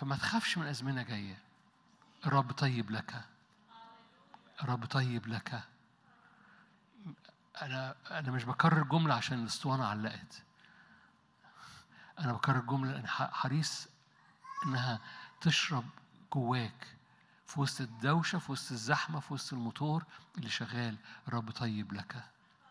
فما تخافش من أزمنة جاية الرب طيب لك الرب طيب لك أنا أنا مش بكرر جملة عشان الأسطوانة علقت أنا بكرر جملة لأن حريص إنها تشرب جواك في وسط الدوشة في وسط الزحمة في وسط الموتور اللي شغال الرب طيب لك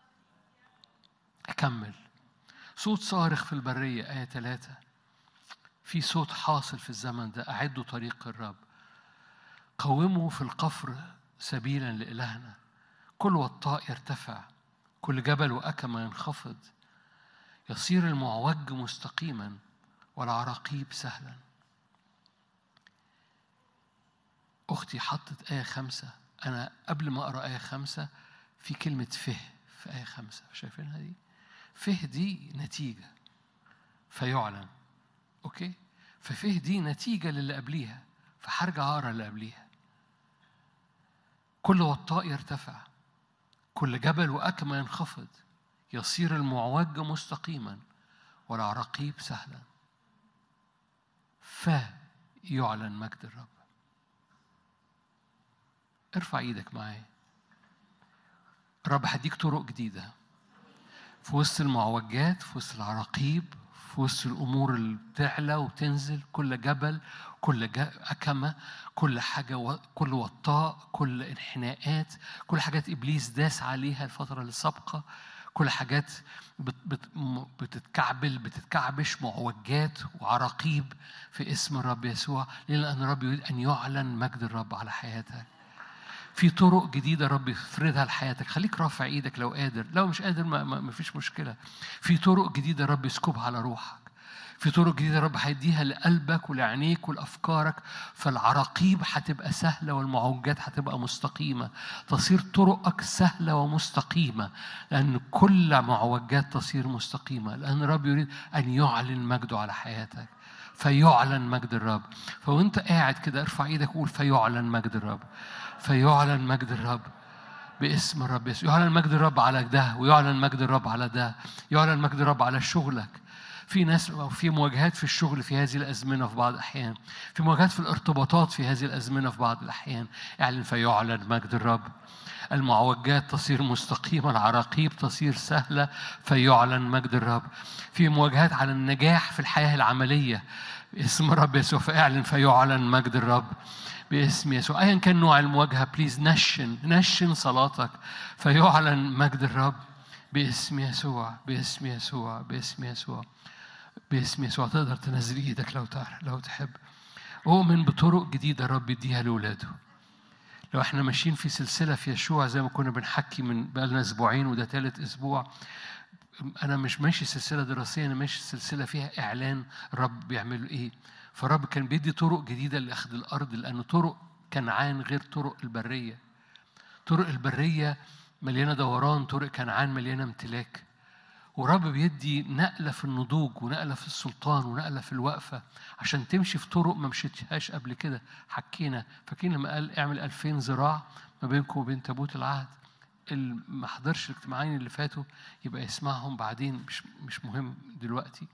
أكمل صوت صارخ في البرية آية ثلاثة في صوت حاصل في الزمن ده أعدوا طريق الرب قوموا في القفر سبيلا لإلهنا كل وطاء يرتفع كل جبل وأكمة ينخفض يصير المعوج مستقيما والعراقيب سهلا أختي حطت آية خمسة أنا قبل ما أقرأ آية خمسة في كلمة فه في آية خمسة شايفينها دي فه دي نتيجة فيعلن أوكي ففه دي نتيجة للي قبليها فهرجع أقرأ اللي قبليها كل وطاء يرتفع كل جبل وأكمة ينخفض يصير المعوج مستقيما والعراقيب سهلا فيعلن مجد الرب ارفع ايدك معايا الرب هديك طرق جديدة في وسط المعوجات في وسط العراقيب في وسط الأمور اللي بتعلى وتنزل كل جبل كل أكمة كل حاجة و... كل وطاء كل انحناءات كل حاجات إبليس داس عليها الفترة السابقة كل حاجات بت... بت... بتتكعبل بتتكعبش معوجات وعراقيب في اسم الرب يسوع لأن الرب يريد أن يعلن مجد الرب على حياتك في طرق جديدة رب يفرضها لحياتك خليك رافع ايدك لو قادر لو مش قادر ما, ما, ما فيش مشكلة في طرق جديدة رب يسكبها على روحك في طرق جديدة رب هيديها لقلبك ولعينيك ولأفكارك فالعراقيب هتبقى سهلة والمعوجات هتبقى مستقيمة تصير طرقك سهلة ومستقيمة لأن كل معوجات تصير مستقيمة لأن الرب يريد أن يعلن مجده على حياتك فيعلن مجد الرب فوانت قاعد كده ارفع ايدك وقول فيعلن مجد الرب فيعلن مجد الرب باسم الرب يسوع يعلن مجد الرب على ده ويعلن مجد الرب على ده يعلن مجد الرب على شغلك في ناس في مواجهات في الشغل في هذه الازمنه في بعض الاحيان في مواجهات في الارتباطات في هذه الازمنه في بعض الاحيان اعلن فيعلن مجد الرب المعوجات تصير مستقيمة العراقيب تصير سهلة فيعلن مجد الرب في مواجهات على النجاح في الحياة العملية اسم الرب يسوع فاعلن فيعلن مجد الرب باسم يسوع ايا كان نوع المواجهه بليز نشن نشن صلاتك فيعلن مجد الرب باسم يسوع باسم يسوع باسم يسوع باسم يسوع تقدر تنزل ايدك لو تعرف لو تحب اؤمن بطرق جديده الرب يديها لاولاده لو احنا ماشيين في سلسله في يشوع زي ما كنا بنحكي من بقالنا اسبوعين وده ثالث اسبوع انا مش ماشي سلسله دراسيه انا ماشي سلسله فيها اعلان الرب بيعمل ايه فالرب كان بيدي طرق جديدة لأخذ الأرض لأن طرق كنعان غير طرق البرية طرق البرية مليانة دوران طرق كنعان مليانة امتلاك ورب بيدي نقلة في النضوج ونقلة في السلطان ونقلة في الوقفة عشان تمشي في طرق ما مشيتهاش قبل كده حكينا فاكرين لما قال اعمل ألفين ذراع ما بينكم وبين تابوت العهد اللي ما حضرش الاجتماعين اللي فاتوا يبقى يسمعهم بعدين مش مش مهم دلوقتي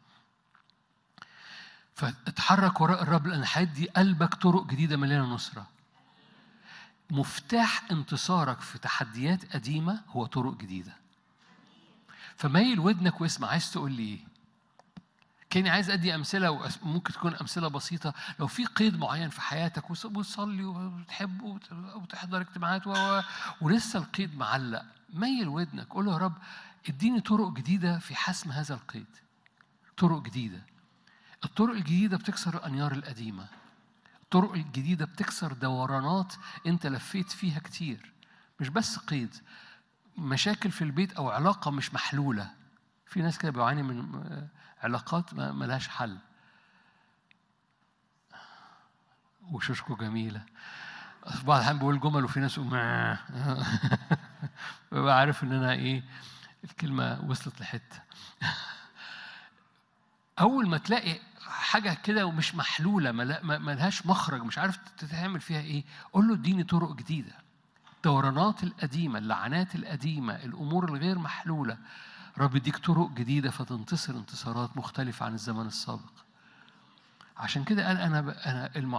فاتحرك وراء الرب لان هيدي قلبك طرق جديده مليانه نصره مفتاح انتصارك في تحديات قديمه هو طرق جديده فميل ودنك واسمع عايز تقول لي ايه كاني عايز ادي امثله وممكن تكون امثله بسيطه لو في قيد معين في حياتك وتصلي وتحب وتحضر اجتماعات و... ولسه القيد معلق ميل ودنك قول له يا رب اديني طرق جديده في حسم هذا القيد طرق جديده الطرق الجديدة بتكسر الأنيار القديمة الطرق الجديدة بتكسر دورانات أنت لفيت فيها كتير مش بس قيد مشاكل في البيت أو علاقة مش محلولة في ناس كده بيعاني من علاقات ما لهاش حل وشوشكو جميلة في بعض الأحيان بقول جمل وفي ناس يقول ببقى عارف إن أنا إيه الكلمة وصلت لحتة أول ما تلاقي حاجة كده ومش محلولة ما لهاش مخرج مش عارف تتعمل فيها إيه قول له اديني طرق جديدة الدورانات القديمة اللعنات القديمة الأمور الغير محلولة رب يديك طرق جديدة فتنتصر انتصارات مختلفة عن الزمن السابق عشان كده قال انا ب... انا